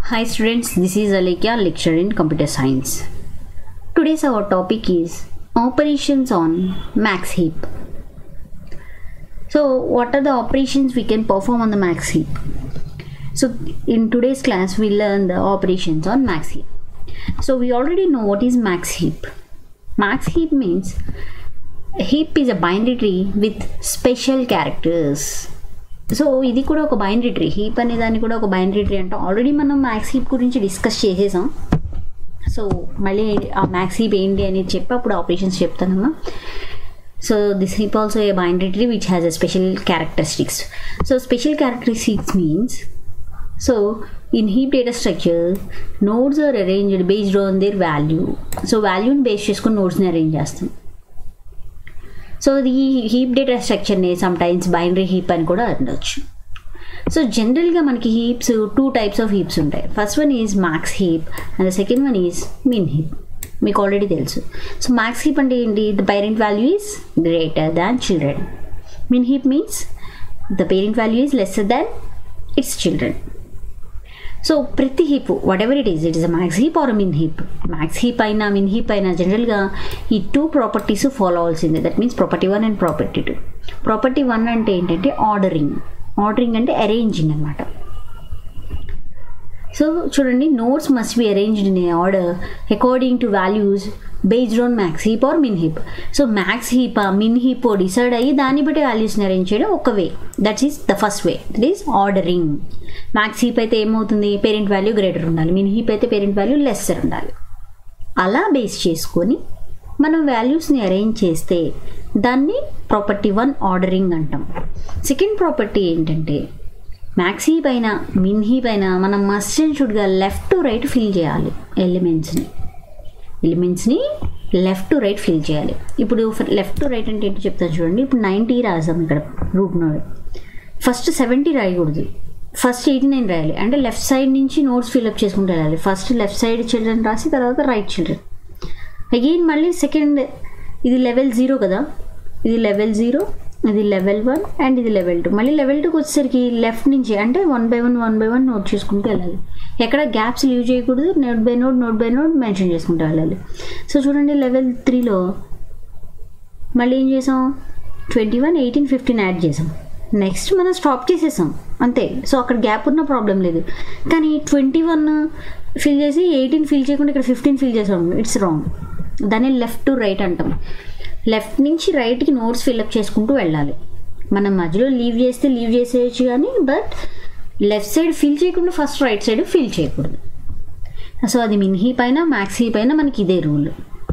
Hi students, this is Alekia, lecturer in computer science. Today's our topic is operations on max heap. So what are the operations we can perform on the max heap? So in today's class we learn the operations on max heap. So we already know what is max heap. Max heap means a heap is a binary tree with special characters. So ఇది కూడా ఒక binary tree heap అనే దాన్ని కూడా ఒక binary tree అంటాం already మనం max heap గురించి డిస్కస్ చేసేసాం సో మళ్ళీ ఆ మ్యాక్స్ హీప్ ఏంటి అనేది చెప్పి అప్పుడు ఆపరేషన్స్ చెప్తానమ్మా so this heap also a binary tree which has a special characteristics so special characteristics means so in heap data structure nodes are arranged based on their value so వాల్యూని base చేసుకుని నోడ్స్ని arrange చేస్తాం so ఈ heap data స్ట్రక్చర్ని sometimes binary heap అని కూడా అనొచ్చు so జనరల్గా మనకి heaps two types of heaps ఉంటాయి first one is max heap and the second one is min heap మీకు ఆల్రెడీ తెలుసు సో మ్యాక్స్ హీప్ అంటే ఏంటి the parent value is greater than children min heap means the parent value is lesser than its children so ప్రతి heap whatever it is it is a max heap or min heap max heap అయినా min heap అయినా జనరల్గా ఈ two properties follow అవ్వాల్సిందే that means property one and property two property one అంటే ఏంటంటే ordering ordering అంటే arranging అనమాట so చూడండి nodes must be arranged in a order according to values based on max heap or min heap so max heap min heap decide అయ్యి దాన్ని బట్టి వాల్యూస్ని arrange చేయడం ఒక way that's is the first way that is ordering max heap అయితే ఏమవుతుంది parent value greater ఉండాలి min heap అయితే పేరెంట్ వాల్యూ లెస్సర్ ఉండాలి అలా బేస్ చేసుకొని మనం వాల్యూస్ని అరేంజ్ చేస్తే దాన్ని ప్రాపర్టీ వన్ ఆర్డరింగ్ అంటాం సెకండ్ ప్రాపర్టీ ఏంటంటే మ్యాక్సీ పైన మిన్హీ పైన మనం మస్ట్ అండ్ షుడ్గా లెఫ్ట్ టు రైట్ ఫిల్ చేయాలి ఎలిమెంట్స్ని ఎలిమెంట్స్ని లెఫ్ట్ టు రైట్ ఫిల్ చేయాలి ఇప్పుడు లెఫ్ట్ టు రైట్ అంటే ఏంటి చెప్తాను చూడండి ఇప్పుడు నైంటీ రాసాం ఇక్కడ రూట్ నోడ్ ఫస్ట్ సెవెంటీ రాయకూడదు ఫస్ట్ ఎయిటీ నైన్ రాయాలి అంటే లెఫ్ట్ సైడ్ నుంచి నోట్స్ ఫిల్అప్ చేసుకుంటూ వెళ్ళాలి ఫస్ట్ లెఫ్ట్ సైడ్ చిల్డ్రన్ రాసి తర్వాత రైట్ చిల్డ్రన్ అగైన్ మళ్ళీ సెకండ్ ఇది లెవెల్ జీరో కదా ఇది లెవెల్ జీరో ఇది లెవెల్ వన్ అండ్ ఇది లెవెల్ టూ మళ్ళీ లెవెల్ టూకి వచ్చేసరికి లెఫ్ట్ నుంచి అంటే one by one one by one node చేసుకుంటూ వెళ్ళాలి ఎక్కడ గ్యాప్స్ లీవ్ చేయకూడదు node by node note by node mention చేసుకుంటూ వెళ్ళాలి సో చూడండి లెవెల్ త్రీలో మళ్ళీ ఏం చేసాం twenty one eighteen fifteen add చేసాం నెక్స్ట్ మనం స్టాప్ చేసేసాం అంతే సో అక్కడ గ్యాప్ ఉన్న ప్రాబ్లం లేదు కానీ ట్వంటీ వన్ ఫిల్ చేసి ఎయిటీన్ ఫిల్ చేయకుండా ఇక్కడ ఫిఫ్టీన్ ఫిల్ చేసాం ఇట్స్ రాంగ్ దాన్ని లెఫ్ట్ టు రైట్ అంటాం లెఫ్ట్ నుంచి రైట్కి నోట్స్ ఫిల్అప్ చేసుకుంటూ వెళ్ళాలి మనం మధ్యలో లీవ్ చేస్తే లీవ్ చేసేయచ్చు కానీ బట్ లెఫ్ట్ సైడ్ ఫిల్ చేయకుండా ఫస్ట్ రైట్ సైడ్ ఫిల్ చేయకూడదు సో అది మిన్ హీప్ అయినా మ్యాక్స్ హీప్ అయినా మనకి ఇదే rule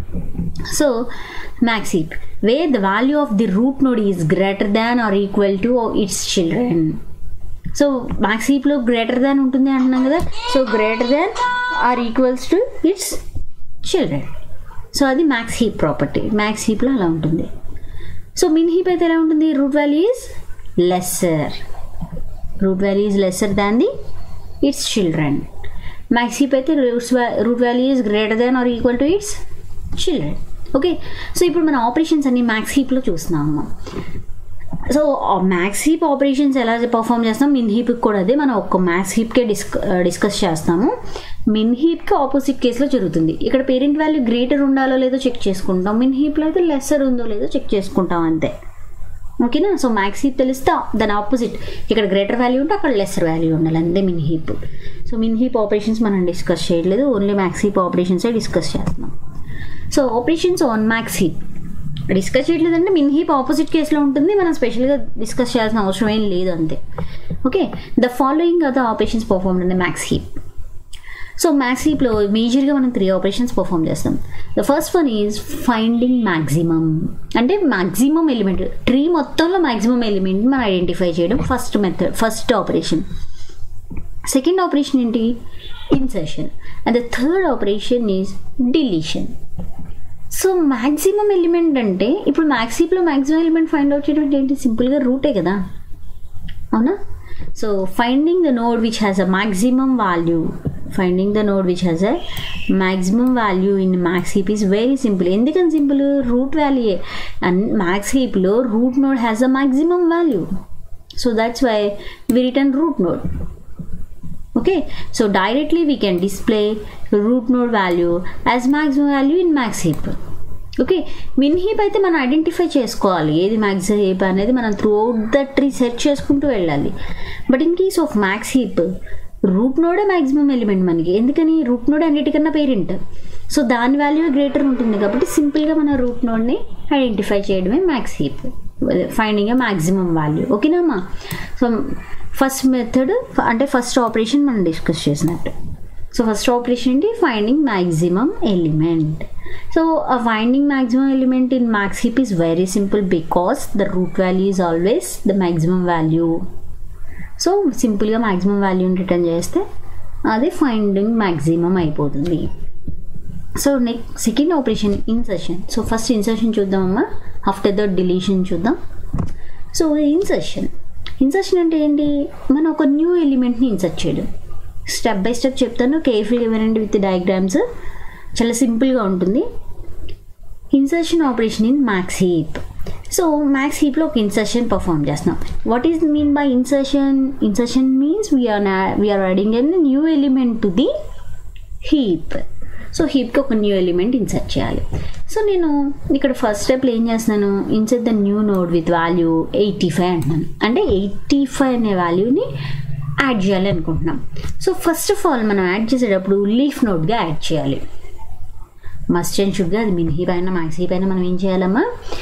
so max heap way the value of the root node is greater than or equal to its children so max హీప్లో greater than ఉంటుంది అంటున్నాం కదా so greater than or equals to its children so అది max heap property max హీప్లో అలా ఉంటుంది so min heap అయితే ఎలా ఉంటుంది root value is lesser root value is lesser than the its children max heap అయితే roots root value is greater than or equal to its children okay so ఇప్పుడు మన operations అన్ని max హీప్లో చూస్తున్నాము so max heap operations ఎలా perform చేస్తాం min హీప్కి కూడా అదే మనం ఒక్క మ్యాక్స్ హీప్కే డిస్క డిస్కస్ చేస్తాము మిన్ హీప్కి ఆపోజిట్ కేసులో జరుగుతుంది ఇక్కడ పేరెంట్ వాల్యూ గ్రేటర్ ఉండాలో లేదో చెక్ చేసుకుంటాం మిన్ హీప్లో అయితే లెస్సర్ ఉందో లేదో చెక్ చేసుకుంటాం అంతే ఓకేనా సో మ్యాక్స్ హీప్ తెలిస్తే దాని ఆపోజిట్ ఇక్కడ గ్రేటర్ వాల్యూ ఉంటే అక్కడ లెస్సర్ వాల్యూ ఉండాలి అంతే min heap so min heap operations మనం డిస్కస్ చేయట్లేదు ఓన్లీ మ్యాక్స్ హీప్ ఆపరేషన్సే డిస్కస్ చేస్తున్నాం so operations on max heap discuss చేయట్లేదంటే మిన్ హీప్ ఆపోజిట్ కేసులో ఉంటుంది మనం స్పెషల్గా డిస్కస్ చేయాల్సిన అవసరం ఏం లేదు అంతే okay the following other operations perform అండి మ్యాక్స్ హీప్ సో మ్యాక్స్ హీప్లో మేజర్గా మనం త్రీ ఆపరేషన్స్ పర్ఫామ్ చేస్తాం the first one is finding maximum అంటే మ్యాక్సిమం ఎలిమెంట్ ట్రీ మొత్తంలో మ్యాక్సిమం ఎలిమెంట్ మనం ఐడెంటిఫై చేయడం first method first operation second operation ఏంటి insertion and the third operation is deletion so maximum element అంటే ఇప్పుడు మ్యాక్సీప్లో maximum element find out చేయడం ఏంటి సింపుల్గా రూటే కదా అవునా so finding the node which has a maximum value finding the node which has a maximum value in max heap is very simple ఎందుకని simple root value and max హీప్లో root node has a maximum value so that's why we return root node okay so directly we can display root node value as maximum value in max heap okay min heap అయితే మనం identify చేసుకోవాలి ఏది max heap అనేది మనం through out the tree search చేసుకుంటూ వెళ్ళాలి but in case of max heap root నోడే maximum element మనకి ఎందుకని రూట్ నోడ్ అన్నిటికన్నా పేరెంట్ సో దాని వాల్యూ గ్రేటర్ ఉంటుంది కాబట్టి సింపుల్గా మన రూట్ నోడ్ని ఐడెంటిఫై చేయడమే max heap finding a maximum value ఓకేనమ్మా సో ఫస్ట్ మెథడ్ అంటే ఫస్ట్ ఆపరేషన్ మనం డిస్కస్ చేసినట్టు సో ఫస్ట్ ఆపరేషన్ ఏంటి finding maximum element so a finding maximum element in max heap is very simple because the root value is always the maximum value so సింపుల్గా maximum వాల్యూని return చేస్తే అది finding maximum అయిపోతుంది so next second operation insertion so first insertion చూద్దామమ్మా after the deletion చూద్దాం so insertion insertion అంటే ఏంటి మనం ఒక న్యూ ఎలిమెంట్ని ఇన్సర్ట్ చేయడం స్టెప్ బై స్టెప్ చెప్తాను కేర్ఫుల్గా వినండి విత్ డయాగ్రామ్స్ చాలా సింపుల్గా ఉంటుంది insertion operation in max heap so max హీప్లో ఒక ఇన్సర్షన్ పర్ఫామ్ చేస్తున్నాం what is mean by insertion insertion means we are we are adding an new element to the heap so హీప్కి ఒక న్యూ ఎలిమెంట్ ఇన్సర్ట్ చేయాలి so నేను ఇక్కడ ఫస్ట్ స్టెప్లో ఏం చేస్తున్నాను insert the new node with value eighty five అంటున్నాను అంటే ఎయిటీ ఫైవ్ అనే వాల్యూని యాడ్ చేయాలి అనుకుంటున్నాం సో ఫస్ట్ ఆఫ్ ఆల్ మనం యాడ్ చేసేటప్పుడు లీఫ్ నోడ్గా యాడ్ చేయాలి మస్ట్ అండ్ షుడ్గా అది మిన్ హీప్ అయినా మ్యాక్స్ హీప్ అయినా మనం ఏం చేయాలమ్మా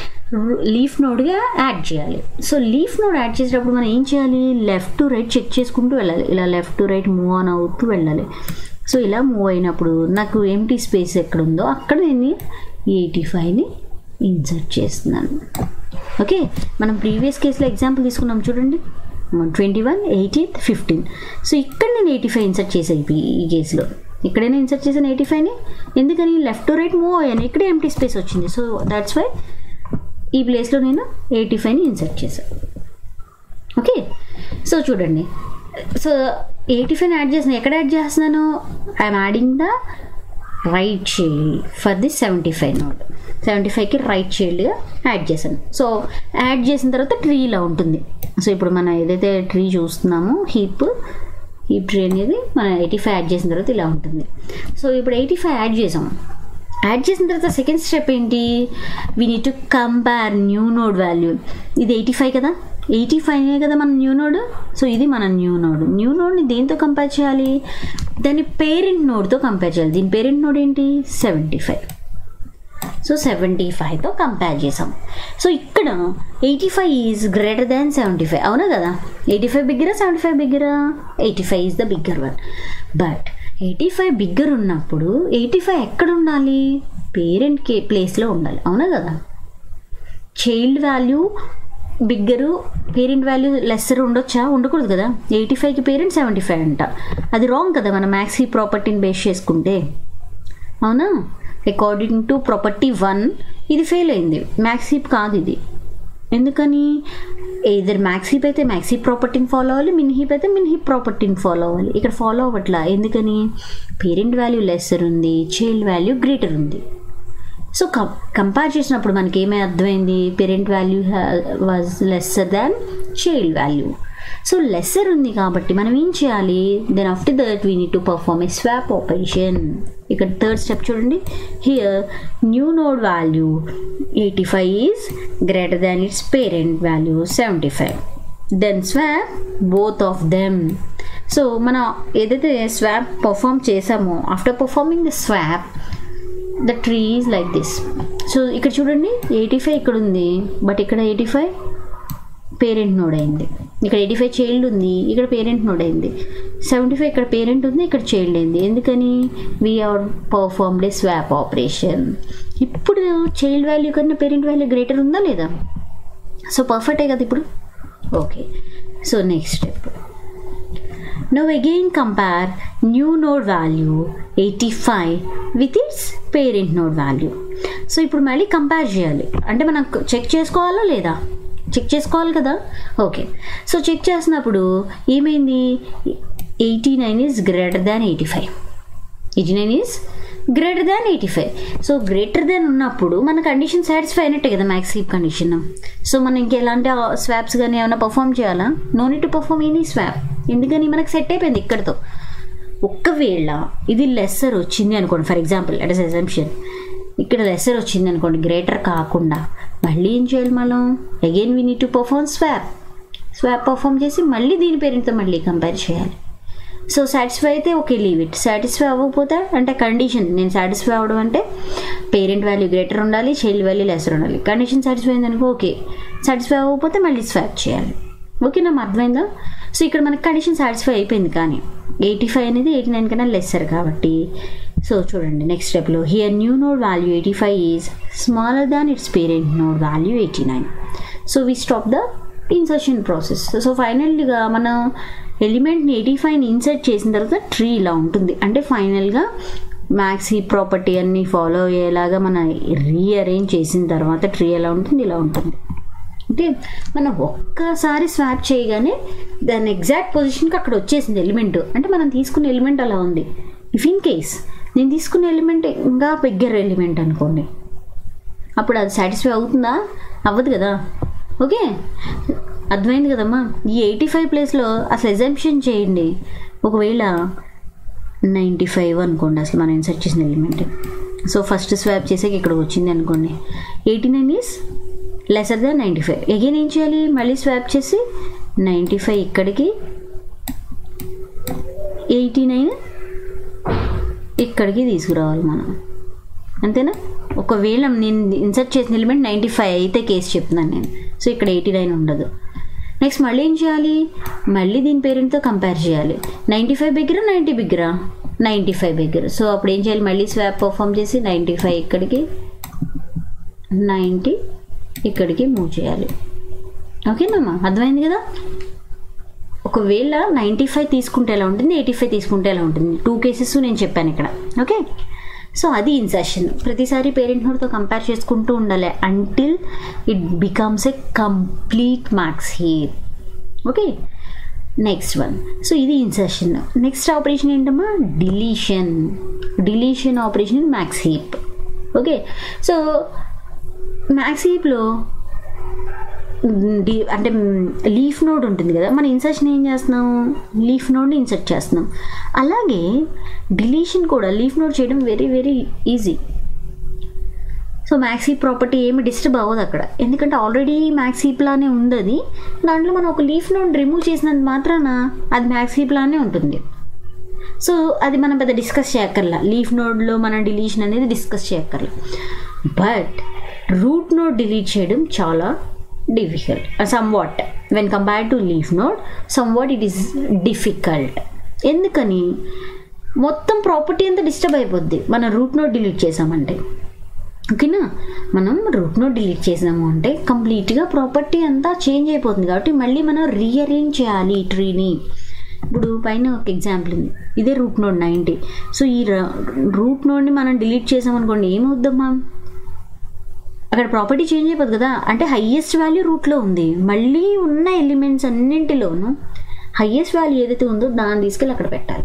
లీఫ్ నోడ్గా యాడ్ చేయాలి సో లీఫ్ నోడ్ యాడ్ చేసేటప్పుడు మనం ఏం చేయాలి లెఫ్ట్ టు రైట్ చెక్ చేసుకుంటూ వెళ్ళాలి ఇలా left to right move on అవుతూ వెళ్ళాలి సో ఇలా మూవ్ అయినప్పుడు నాకు ఎంటీ స్పేస్ ఎక్కడ ఉందో అక్కడ నేను ఎయిటీ ఫైవ్ని ఇన్సర్ట్ చేస్తున్నాను ఓకే మనం ప్రీవియస్ కేసులో ఎగ్జాంపుల్ తీసుకున్నాం చూడండి twenty one eighteenth fifteen so ఇక్కడ నేను ఎయిటీ ఫైవ్ ఇన్సర్ట్ చేసాను ఈ కేసులో ఇక్కడైనా ఇన్సర్ట్ చేశాను ఎయిటీ ఫైవ్ని ఎందుకని లెఫ్ట్ టు రైట్ మూవ్ అయ్యాను ఇక్కడే ఎంటీ స్పేస్ వచ్చింది సో దాట్స్ వై ఈ ప్లేస్లో నేను ఎయిటీ ఫైవ్ని ఇన్సర్ట్ చేశాను ఓకే సో చూడండి సో ఎయిటీ ఫైవ్ యాడ్ చేస్తున్నాను ఎక్కడ యాడ్ చేస్తున్నాను I'm adding the right child for the seventy five node seventy ఫైవ్కి రైట్ చైల్డ్గా యాడ్ చేశాను సో యాడ్ చేసిన తర్వాత ట్రీ ఇలా ఉంటుంది సో ఇప్పుడు మనం ఏదైతే ట్రీ చూస్తున్నామో హీప్ హీప్ ట్రీ అనేది మనం ఎయిటీ ఫైవ్ యాడ్ చేసిన తర్వాత ఇలా ఉంటుంది సో ఇప్పుడు ఎయిటీ ఫైవ్ యాడ్ చేసాం యాడ్ చేసిన తర్వాత సెకండ్ స్టెప్ ఏంటి we need to compare new node value ఇది ఎయిటీ ఫైవ్ కదా ఎయిటీ ఫైవ్ కదా మన న్యూ నోడ్ సో ఇది మన న్యూ నోడ్ న్యూ నోడ్ని దేంతో కంపేర్ చేయాలి దాన్ని పేరెంట్ నోడ్తో కంపేర్ చేయాలి దీని పేరెంట్ నోడ్ ఏంటి సెవెంటీ ఫైవ్ సో సెవెంటీ ఫైవ్తో కంపేర్ చేసాం సో ఇక్కడ eighty five is greater than seventy five అవునా కదా ఎయిటీ ఫైవ్ బిగ్గరా సెవెంటీ ఫైవ్ బిగ్గరా eighty five is the bigger one but eighty five bigger ఉన్నప్పుడు ఎయిటీ ఫైవ్ ఎక్కడ ఉండాలి పేరెంట్ కే ప్లేస్లో ఉండాలి అవునా కదా child value bigger parent value lesser ఉండొచ్చా ఉండకూడదు కదా ఎయిటీ ఫైవ్కి పేరెంట్ సెవెంటీ ఫైవ్ అంట అది రాంగ్ కదా మన మ్యాక్స్ ఈ ప్రాపర్టీని బేస్ చేసుకుంటే అవునా అకార్డింగ్ టు ప్రాపర్టీ వన్ ఇది ఫెయిల్ అయింది మ్యాక్స్ హీప్ కాదు ఇది ఎందుకని ఇద్దరు మ్యాక్స్ హీప్ అయితే మ్యాక్స్ హీప్ ప్రాపర్టీని ఫాలో అవ్వాలి మిన్ హీప్ అయితే మిన్ హీప్ ప్రాపర్టీని ఫాలో అవ్వాలి ఇక్కడ ఫాలో అవ్వట్లా ఎందుకని పేరెంట్ వాల్యూ లెస్సర్ ఉంది చైల్డ్ వాల్యూ గ్రేటర్ ఉంది సో కం కంపేర్ చేసినప్పుడు మనకి ఏమై అర్థమైంది parent value was lesser than child value so lesser ఉంది కాబట్టి మనం ఏం చేయాలి then after that we need to perform a swap operation ఇక్కడ థర్డ్ స్టెప్ చూడండి here new node value eighty five is greater than its parent value seventy five then swap both of them so మనం ఏదైతే swap perform చేసామో after performing the swap the tree is like this so ఇక్కడ చూడండి eighty five ఇక్కడ ఉంది but ఇక్కడ eighty five parent node అయింది ఇక్కడ ఎయిటీ ఫైవ్ చైల్డ్ ఉంది ఇక్కడ పేరెంట్ నోడ్ అయింది సెవెంటీ ఫైవ్ ఇక్కడ పేరెంట్ ఉంది ఇక్కడ చైల్డ్ అయింది ఎందుకని we are performed a swap operation ఇప్పుడు చైల్డ్ వాల్యూ కన్నా పేరెంట్ వాల్యూ గ్రేటర్ ఉందా లేదా సో పర్ఫెక్టే కదా ఇప్పుడు okay so next step Now again compare new node value 85 with its parent node value. So ఇప్పుడు మళ్ళీ కంపేర్ చేయాలి అంటే మనం చెక్ చేసుకోవాలా లేదా చెక్ చేసుకోవాలి కదా ఓకే సో చెక్ చేసినప్పుడు ఏమైంది eighty nine is greater than eighty five eighty nine is greater than eighty five so greater than ఉన్నప్పుడు మన కండిషన్ సాటిస్ఫై అయినట్టే కదా మ్యాక్స్ హీప్ కండిషన్ సో మనం ఇంకెలాంటి స్వాప్స్ కానీ ఏమైనా పర్ఫామ్ చేయాలా no need to perform any swap ఎందుకని మనకు సెట్ అయిపోయింది ఇక్కడతో ఒక్కవేళ ఇది లెస్సర్ వచ్చింది అనుకోండి for example at is exemption ఇక్కడ లెస్సర్ వచ్చింది అనుకోండి గ్రేటర్ కాకుండా మళ్ళీ ఏం చేయాలి మనం again we need to perform swap swap perform చేసి మళ్ళీ దీని పేరెంట్తో మళ్ళీ కంపేర్ చేయాలి సో సాటిస్ఫై అయితే ఓకే లీవ్ ఇట్ సాటిస్ఫై అవ్వకపోతే అంటే కండిషన్ నేను సాటిస్ఫై అవ్వడం అంటే పేరెంట్ వాల్యూ గ్రేటర్ ఉండాలి చైల్డ్ వాల్యూ లెసర్ ఉండాలి కండిషన్ సాటిస్ఫై అయిందనుకో ఓకే సాటిస్ఫై అవ్వకపోతే మళ్ళీ స్వాప్ చేయాలి ఓకేనా అర్థమైందా సో ఇక్కడ మనకి కండిషన్ సాటిస్ఫై అయిపోయింది కానీ ఎయిటీ ఫైవ్ అనేది ఎయిటీ నైన్ కన్నా లెస్సర్ కాబట్టి సో చూడండి నెక్స్ట్ స్టెప్లో here new node value eighty five is smaller than its parent node value eighty nine so we stop the insertion process so ఫైనల్గా మనం ఎలిమెంట్ని eighty ఫైవ్ని ఇన్సర్ట్ చేసిన తర్వాత ట్రీ ఇలా ఉంటుంది అంటే ఫైనల్గా మ్యాక్స్ ఈ ప్రాపర్టీ అన్ని ఫాలో అయ్యేలాగా మనం రీఅరేంజ్ చేసిన తర్వాత ట్రీ ఎలా ఉంటుంది ఇలా ఉంటుంది అంటే మనం ఒక్కసారి స్వాప్ చేయగానే దాని ఎగ్జాక్ట్ పొజిషన్కి అక్కడ వచ్చేసింది ఎలిమెంట్ అంటే మనం తీసుకున్న ఎలిమెంట్ అలా ఉంది ఇఫ్ ఇన్ కేస్ నేను తీసుకున్న ఎలిమెంట్ ఇంకా బిగ్గర్ ఎలిమెంట్ అనుకోండి అప్పుడు అది సాటిస్ఫై అవుతుందా అవ్వదు కదా ఓకే అర్థమైంది కదమ్మా ఈ ఎయిటీ ఫైవ్ ప్లేస్లో అసలు ఎగ్జాంప్షన్ చేయండి ఒకవేళ నైంటీ ఫైవ్ అనుకోండి అసలు మనం ఇన్సర్ట్ చేసిన ఎలిమెంట్ సో ఫస్ట్ స్వాప్ చేసాక ఇక్కడికి వచ్చింది అనుకోండి eighty nine is lesser than ninety five again ఏం చేయాలి మళ్ళీ స్వాప్ చేసి నైంటీ ఫైవ్ ఇక్కడికి ఎయిటీ నైన్ ఇక్కడికి తీసుకురావాలి మనం అంతేనా ఒకవేళ నేను ఇన్సర్ట్ చేసిన ఎలిమెంట్ నైంటీ ఫైవ్ అయితే కేసు చెప్తున్నాను నేను సో ఇక్కడ ఎయిటీ నైన్ ఉండదు నెక్స్ట్ మళ్ళీ ఏం చేయాలి మళ్ళీ దీని పేరెంట్తో కంపేర్ చేయాలి నైంటీ ఫైవ్ బిగ్గర నైంటీ బిగ్గరా నైంటీ ఫైవ్ బిగ్గర సో అప్పుడు ఏం చేయాలి మళ్ళీ స్వాప్ పర్ఫామ్ చేసి నైంటీ ఫైవ్ ఇక్కడికి నైంటీ ఇక్కడికి మూవ్ చేయాలి ఓకేనమ్మా అర్థమైంది కదా ఒకవేళ నైంటీ ఫైవ్ తీసుకుంటే ఎలా ఉంటుంది ఎయిటీ ఫైవ్ తీసుకుంటే ఎలా ఉంటుంది టూ కేసెస్ నేను చెప్పాను ఇక్కడ ఓకే సో అది ఇన్సర్షన్ ప్రతిసారి పేరెంట్ నోడ్తో కంపేర్ చేసుకుంటూ ఉండాలి until it becomes a complete max heap okay next one so ఇది ఇన్సర్షన్ నెక్స్ట్ ఆపరేషన్ ఏంటమ్మా deletion deletion operation in max heap okay so max హీప్లో డి అంటే లీఫ్ నోడ్ ఉంటుంది కదా మన ఇన్సర్షన్ ఏం చేస్తున్నాం లీఫ్ నోడ్ని ఇన్సర్ట్ చేస్తున్నాం అలాగే డిలీషన్ కూడా లీఫ్ నోడ్ చేయడం very very easy so max heap property ఏమి డిస్టర్బ్ అవ్వదు అక్కడ ఎందుకంటే ఆల్రెడీ మ్యాక్సీ లానే ఉంది అది దాంట్లో మనం ఒక లీఫ్ నోడ్ రిమూవ్ చేసినంత మాత్రాన అది మ్యాక్సీ లానే ఉంటుంది సో అది మనం పెద్ద డిస్కస్ చేయక్కర్లా లీఫ్ నోడ్లో మన డిలీషన్ అనేది డిస్కస్ చేయక్కర్లా బట్ రూట్ నోడ్ డిలీట్ చేయడం చాలా difficult somewhat when compare to leaf node somewhat it is difficult ఎందుకని మొత్తం ప్రాపర్టీ అంతా డిస్టర్బ్ అయిపోద్ది మనం రూట్ నోడ్ డిలీట్ చేసామంటే ఓకేనా మనం రూట్ నోడ్ డిలీట్ చేసాము అంటే కంప్లీట్గా ప్రాపర్టీ అంతా చేంజ్ అయిపోతుంది కాబట్టి మళ్ళీ మనం రీఅరేంజ్ చేయాలి ఈ ట్రీని ఇప్పుడు పైన ఒక ఎగ్జాంపుల్ ఉంది ఇదే రూట్ నోడ్ నైంటీ సో ఈ రూట్ నోడ్ని మనం డిలీట్ చేసామనుకోండి ఏమవుద్దమ్మా అక్కడ ప్రాపర్టీ చేంజ్ అయిపోతుంది కదా అంటే హయ్యెస్ట్ వాల్యూ రూట్లో ఉంది మళ్ళీ ఉన్న ఎలిమెంట్స్ అన్నింటిలోనూ హయ్యెస్ట్ వాల్యూ ఏదైతే ఉందో దాన్ని తీసుకెళ్ళి అక్కడ పెట్టాలి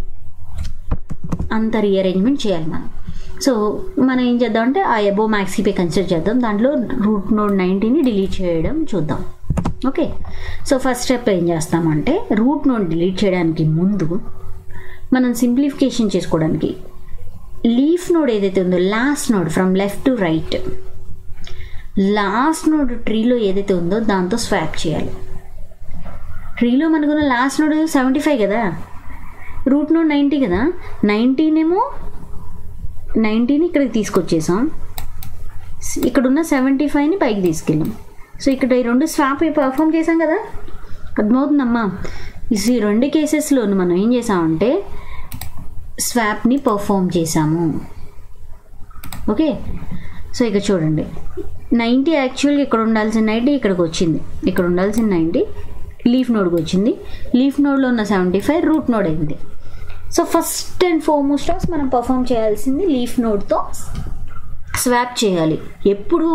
అంత రీఅరేంజ్మెంట్ చేయాలి మనం సో మనం ఏం చేద్దామంటే ఆ ఎబో మ్యాక్సీపే కన్సిడర్ చేద్దాం దాంట్లో రూట్ నోడ్ నైంటీని డిలీట్ చేయడం చూద్దాం ఓకే సో ఫస్ట్ స్టెప్ ఏం చేస్తామంటే రూట్ నోడ్ డిలీట్ చేయడానికి ముందు మనం సింప్లిఫికేషన్ చేసుకోవడానికి లీఫ్ నోడ్ ఏదైతే ఉందో last node from left to right last node ట్రీలో ఏదైతే ఉందో దాంతో స్వాప్ చేయాలి ట్రీలో మనకున్న లాస్ట్ నోడ్ సెవెంటీ ఫైవ్ కదా రూట్ నోడ్ నైంటీ కదా నైంటీనేమో నైంటీని ఇక్కడికి తీసుకొచ్చేసాం ఇక్కడున్న సెవెంటీ ఫైవ్ని పైకి తీసుకెళ్ళాం సో ఇక్కడ ఈ రెండు స్వాప్ పర్ఫామ్ చేసాం కదా అర్థమవుతుందమ్మా ఈ రెండు కేసెస్లోను మనం ఏం చేసామంటే స్వాప్ని పర్ఫామ్ చేసాము ఓకే సో ఇక చూడండి నైంటీ యాక్చువల్గా ఇక్కడ ఉండాల్సిన నైంటీ ఇక్కడికి వచ్చింది ఇక్కడ ఉండాల్సిన నైంటీ లీఫ్ నోడ్కి వచ్చింది లీఫ్ నోడ్లో ఉన్న సెవెంటీ ఫైవ్ రూట్ నోడ్ అయింది so first and foremost of మనం పర్ఫామ్ చేయాల్సింది లీఫ్ నోడ్తో స్వాప్ చేయాలి ఎప్పుడు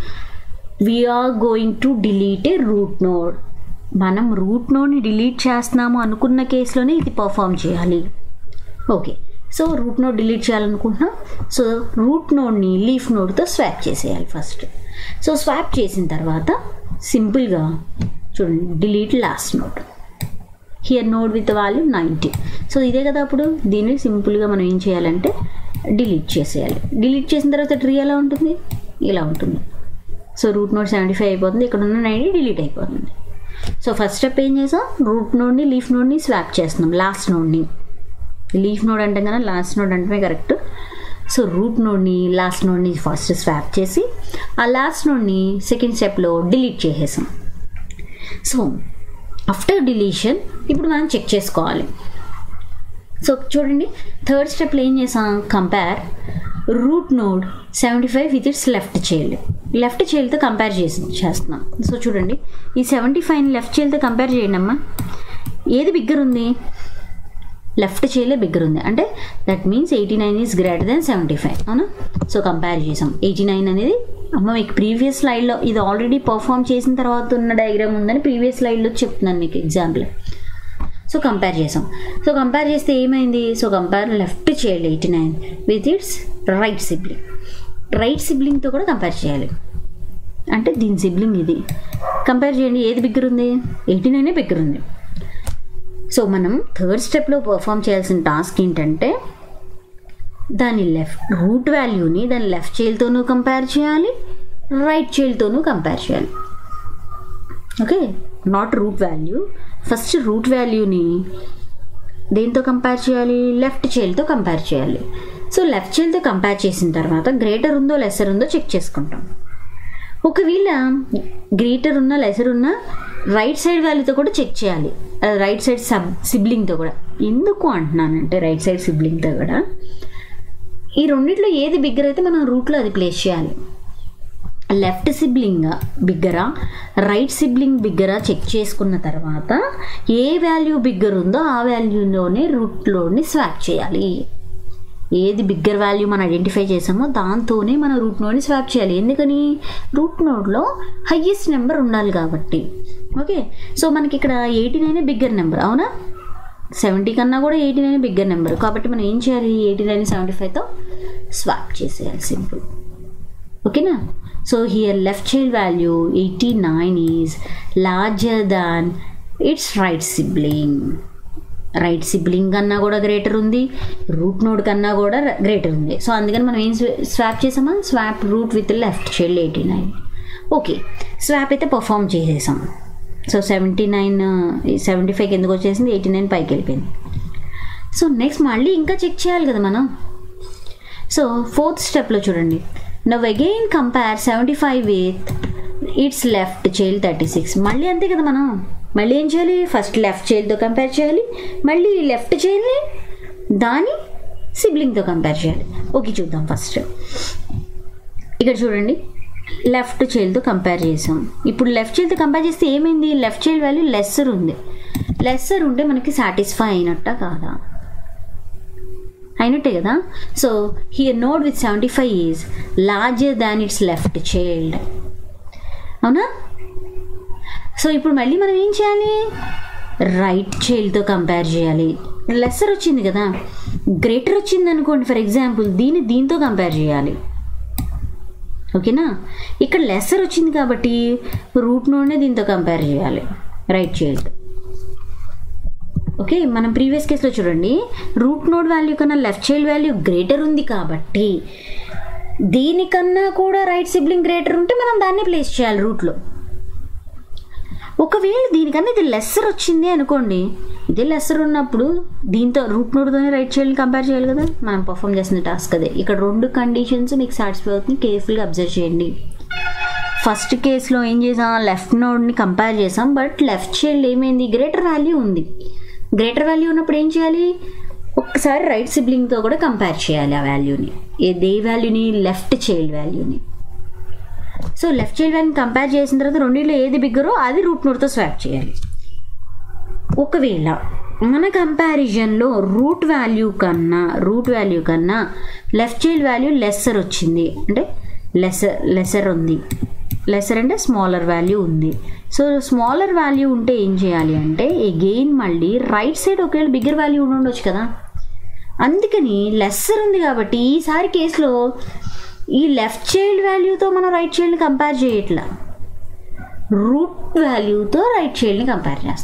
we are going to delete a root node మనం రూట్ నోడ్ని డిలీట్ చేస్తున్నాము అనుకున్న కేసులోనే ఇది పర్ఫామ్ చేయాలి okay so root node delete చేయాలనుకుంటున్నాం సో రూట్ నోడ్ని లీఫ్ నోడ్తో స్వాప్ చేసేయాలి ఫస్ట్ సో స్వాప్ చేసిన తర్వాత సింపుల్గా చూడండి delete last node here node with value ninety so ఇదే కదా అప్పుడు దీన్ని సింపుల్గా మనం ఏం చేయాలంటే డిలీట్ చేసేయాలి డిలీట్ చేసిన తర్వాత ట్రీ ఎలా ఉంటుంది ఇలా ఉంటుంది so root node seventy five అయిపోతుంది ఇక్కడ ఉన్న నైంటీ డిలీట్ అయిపోతుంది సో ఫస్ట్ స్టెప్ ఏం చేసాం రూట్ నోడ్ని లీఫ్ నోడ్ని స్వాప్ చేస్తున్నాం లాస్ట్ నోడ్ని లీఫ్ నోడ్ అంటే కదా లాస్ట్ నోడ్ అంటే కరెక్ట్ సో రూట్ నోడ్ని లాస్ట్ నోడ్ని ఫస్ట్ స్వాప్ చేసి ఆ లాస్ట్ నోడ్ని సెకండ్ స్టెప్లో డిలీట్ చేసేసాం సో ఆఫ్టర్ డిలీషన్ ఇప్పుడు మనం చెక్ చేసుకోవాలి సో చూడండి థర్డ్ స్టెప్లో ఏం చేసాం compare root node seventy five with its left child left చైల్డ్తో కంపేర్ చేసి చేస్తున్నాం సో చూడండి ఈ సెవెంటీ ఫైవ్ లెఫ్ట్ చైల్డ్తో కంపేర్ చేయండి అమ్మా ఏది బిగ్గర్ ఉంది లెఫ్ట్ చైల్డ్ బిగ్గర్ ఉంది అంటే that means eighty nine is greater then seventy five అవునా సో కంపేర్ చేసాం ఎయిటీ నైన్ అనేది అమ్మ మీకు ప్రీవియస్ స్లైడ్లో ఇది ఆల్రెడీ పర్ఫామ్ చేసిన తర్వాత ఉన్న డయాగ్రామ్ ఉందని ప్రీవియస్ స్లైడ్లో చెప్తున్నాను మీకు ఎగ్జాంపుల్ సో కంపేర్ చేసాం సో కంపేర్ చేస్తే ఏమైంది so compare left child eighty nine with its right sibling right సిబ్లింగ్తో కూడా కంపేర్ చేయాలి అంటే దీని సిబ్లింగ్ ఇది కంపేర్ చేయండి ఏది బిగ్గర్ ఉంది ఎయిటీ నైనే బిగ్గర్ ఉంది సో మనం థర్డ్ స్టెప్లో పర్ఫామ్ చేయాల్సిన టాస్క్ ఏంటంటే దాని లెఫ్ట్ రూట్ వాల్యూని దాని లెఫ్ట్ చైల్డ్తోనూ కంపేర్ చేయాలి రైట్ చైల్డ్తోనూ కంపేర్ చేయాలి okay not root value first root వాల్యూని దేంతో కంపేర్ చేయాలి లెఫ్ట్ చైల్డ్తో కంపేర్ చేయాలి సో లెఫ్ట్ చైల్డ్తో కంపేర్ చేసిన తర్వాత గ్రేటర్ ఉందో లెసర్ ఉందో చెక్ చేసుకుంటాం ఒకవేళ గ్రేటర్ ఉన్నా లెసర్ ఉన్నా రైట్ సైడ్ వాల్యూతో కూడా చెక్ చేయాలి రైట్ సైడ్ సబ్ సిబ్లింగ్తో కూడా ఎందుకు అంటున్నానంటే రైట్ సైడ్ సిబ్లింగ్తో కూడా ఈ రెండిట్లో ఏది బిగ్గర్ అయితే మనం రూట్లో అది ప్లేస్ చేయాలి లెఫ్ట్ సిబ్లింగ్ బిగ్గరా రైట్ సిబ్లింగ్ బిగ్గరా చెక్ చేసుకున్న తర్వాత ఏ వాల్యూ బిగ్గర్ ఉందో ఆ వాల్యూలోనే రూట్లోని స్వాప్ చేయాలి ఏది బిగ్గర్ వాల్యూ మనం ఐడెంటిఫై చేసామో దాంతోనే మనం రూట్ నోడ్ని స్వాప్ చేయాలి ఎందుకని రూట్ నోడ్లో హయ్యెస్ట్ నెంబర్ ఉండాలి కాబట్టి ఓకే సో మనకి ఇక్కడ ఎయిటీ నైన్ బిగ్గర్ నెంబర్ అవునా సెవెంటీ కన్నా కూడా ఎయిటీ నైన్ బిగ్గర్ నెంబర్ కాబట్టి మనం ఏం చేయాలి ఎయిటీ నైన్ సెవెంటీ ఫైవ్తో స్వాప్ చేసేయాలి సింపుల్ ఓకేనా so here left child value eighty nine is larger than its right sibling right sibling కన్నా కూడా గ్రేటర్ ఉంది రూట్ నోడ్ కన్నా కూడా గ్రేటర్ ఉంది సో అందుకని మనం ఏం స్వాప్ చేసామా swap root with left child eighty nine okay swap అయితే పర్ఫామ్ చేసేసాం సో సెవెంటీ నైన్ సెవెంటీ ఫైవ్కి ఎందుకు వచ్చేసింది ఎయిటీ నైన్ పైకి వెళ్ళిపోయింది సో నెక్స్ట్ మళ్ళీ ఇంకా చెక్ చేయాలి కదా మనం సో ఫోర్త్ స్టెప్లో చూడండి now again compare seventy five with its left child thirty six మళ్ళీ అంతే కదా మనం మళ్ళీ ఏం చేయాలి ఫస్ట్ లెఫ్ట్ చైల్డ్తో కంపేర్ చేయాలి మళ్ళీ లెఫ్ట్ చైల్డ్ని దాని సిబ్లింగ్తో కంపేర్ చేయాలి ఓకే చూద్దాం ఫస్ట్ ఇక్కడ చూడండి లెఫ్ట్ చైల్డ్తో కంపేర్ చేసాం ఇప్పుడు లెఫ్ట్ చైల్డ్తో కంపేర్ చేస్తే ఏమైంది లెఫ్ట్ చైల్డ్ వాల్యూ లెస్సర్ ఉంది లెస్సర్ ఉంటే మనకి సాటిస్ఫై అయినట్ట కాదా అయినట్టే కదా so here node with seventy five is larger than its left child అవునా సో ఇప్పుడు మళ్ళీ మనం ఏం చేయాలి రైట్ చైల్డ్తో కంపేర్ చేయాలి లెస్సర్ వచ్చింది కదా గ్రేటర్ వచ్చింది అనుకోండి ఫర్ ఎగ్జాంపుల్ దీన్ని దీంతో కంపేర్ చేయాలి ఓకేనా ఇక్కడ లెస్సర్ వచ్చింది కాబట్టి రూట్ నోడ్నే దీంతో కంపేర్ చేయాలి రైట్ చైల్డ్ ఓకే మనం ప్రీవియస్ కేసులో చూడండి రూట్ నోడ్ వాల్యూ కన్నా లెఫ్ట్ చైల్డ్ వాల్యూ గ్రేటర్ ఉంది కాబట్టి దీనికన్నా కూడా రైట్ సిబ్లింగ్ గ్రేటర్ ఉంటే మనం దాన్ని ప్లేస్ చేయాలి రూట్లో ఒకవేళ దీనికన్నా ఇది లెస్సర్ వచ్చింది అనుకోండి ఇదే లెస్సర్ ఉన్నప్పుడు దీంతో రూట్ నోడ్తోనే రైట్ చైల్డ్ కంపేర్ చేయాలి కదా మనం పర్ఫామ్ చేసిన టాస్క్ అదే ఇక్కడ రెండు కండిషన్స్ మీకు సాటిస్ఫై అవుతుంది కేర్ఫుల్గా అబ్జర్వ్ చేయండి ఫస్ట్ కేసులో ఏం చేసాం లెఫ్ట్ నోడ్ని కంపేర్ చేసాం బట్ లెఫ్ట్ చైల్డ్ ఏమైంది గ్రేటర్ వాల్యూ ఉంది గ్రేటర్ వాల్యూ ఉన్నప్పుడు ఏం చేయాలి ఒక్కసారి రైట్ సిబ్లింగ్తో కూడా కంపేర్ చేయాలి ఆ వాల్యూని ఏ దే వాల్యూని లెఫ్ట్ చైల్డ్ వాల్యూని సో లెఫ్ట్ చైల్డ్ వాల్యూని కంపేర్ చేసిన తర్వాత రెండింటిలో ఏది బిగ్గరో అది రూట్ నోట్తో స్వాప్ చేయాలి ఒకవేళ మన కంపారిజన్లో రూట్ వాల్యూ కన్నా రూట్ వాల్యూ కన్నా లెఫ్ట్ చైల్డ్ వాల్యూ లెస్సర్ వచ్చింది అంటే లెసర్ లెసర్ ఉంది లెసర్ అంటే స్మాలర్ వాల్యూ ఉంది సో స్మాలర్ వాల్యూ ఉంటే ఏం చేయాలి అంటే ఎగెయిన్ మళ్ళీ రైట్ సైడ్ ఒకవేళ బిగ్గర్ వాల్యూ ఉండొచ్చు కదా అందుకని లెస్సర్ ఉంది కాబట్టి ఈసారి కేసులో ఈ లెఫ్ట్ చైల్డ్ వాల్యూతో మనం రైట్ చైల్డ్ని కంపేర్ చేయట్లా రూట్ వాల్యూతో రైట్ చైల్డ్ని కంపేర్ చేస్తాం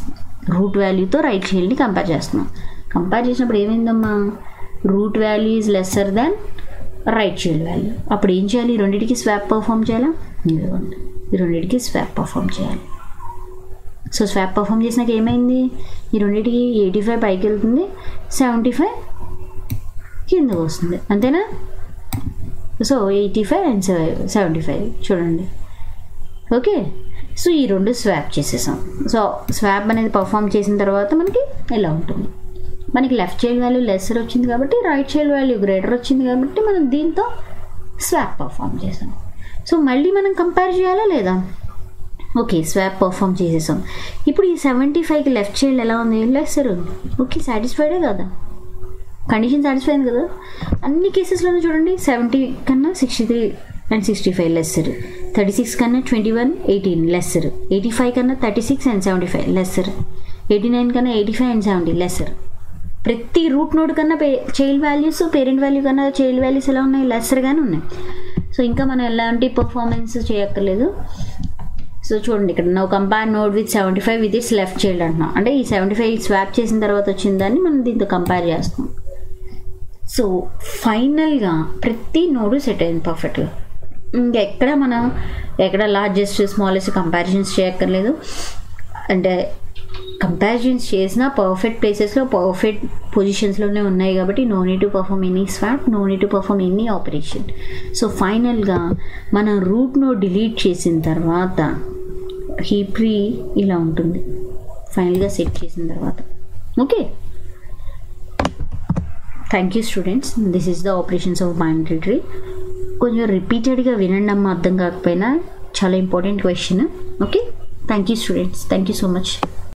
రూట్ వాల్యూతో రైట్ చైల్డ్ని కంపేర్ చేస్తున్నాం కంపేర్ చేసినప్పుడు ఏమైందమ్మా root value is lesser than right child value అప్పుడు ఏం చేయాలి ఈ రెండింటికి స్వాప్ పర్ఫామ్ చేయాలా ఇదిగోండి ఈ రెండింటికి స్వాప్ పర్ఫామ్ చేయాలి సో స్వాప్ పర్ఫామ్ చేసినాక ఏమైంది ఈ రెండింటికి ఎయిటీ ఫైవ్ పైకి వెళ్తుంది సెవెంటీ ఫైవ్ కిందకు వస్తుంది అంతేనా so eighty five and seventy five చూడండి ఓకే సో ఈ రెండు స్వాప్ చేసేసాం సో స్వాప్ అనేది పర్ఫామ్ చేసిన తర్వాత మనకి ఇలా ఉంటుంది మనకి లెఫ్ట్ చైల్డ్ వాల్యూ లెస్సర్ వచ్చింది కాబట్టి రైట్ చైల్డ్ వాల్యూ గ్రేటర్ వచ్చింది కాబట్టి మనం దీంతో స్వాప్ పర్ఫామ్ చేసాం సో మళ్ళీ మనం కంపేర్ చేయాలా లేదా ఓకే స్వాప్ పర్ఫామ్ చేసేసాం ఇప్పుడు ఈ సెవెంటీ ఫైవ్కి లెఫ్ట్ చైల్డ్ ఎలా ఉంది లెస్సర్ ఉంది ఓకే సాటిస్ఫైడే కదా కండిషన్ సాటిస్ఫై అయింది కదా అన్ని కేసెస్లోనూ చూడండి సెవెంటీ కన్నా sixty three and sixty five lesser thirty six కన్నా twenty one eighteen lesser eighty five కన్నా thirty six and seventy five lesser eighty nine కన్నా eighty five and seventy lesser ప్రతి రూట్ నోడ్ కన్నా పే చైల్డ్ వాల్యూస్ పేరెంట్ వాల్యూ కన్నా child values ఎలా ఉన్నాయి లెస్సర్గానే ఉన్నాయి సో ఇంకా మనం ఎలాంటి పర్ఫార్మెన్స్ చేయక్కర్లేదు సో చూడండి ఇక్కడ no compare node with seventy five with its left child అంటున్నాం అంటే ఈ సెవెంటీ ఫైవ్ స్వాప్ చేసిన తర్వాత వచ్చిన దాన్ని మనం దీంతో కంపేర్ చేస్తాం సో ఫైనల్గా ప్రతి నోడు సెట్ అయింది పర్ఫెక్ట్గా ఇంకెక్కడ మనం ఎక్కడ లార్జెస్ట్ స్మాలెస్ట్ కంపారిజన్స్ చేయక్కర్లేదు అంటే కంపారిజన్స్ చేసిన పర్ఫెక్ట్ ప్లేసెస్లో పర్ఫెక్ట్ పొజిషన్స్లోనే ఉన్నాయి కాబట్టి no need to perform any swap no need to perform any operation so ఫైనల్గా మనం రూట్ను డిలీట్ చేసిన తర్వాత హీప్రీ ఇలా ఉంటుంది ఫైనల్గా సెట్ చేసిన తర్వాత okay thank you students this is the operations of biometry tree కొంచెం రిపీటెడ్గా వినండి అమ్మ అర్థం కాకపోయినా చాలా important question okay thank you students thank you so much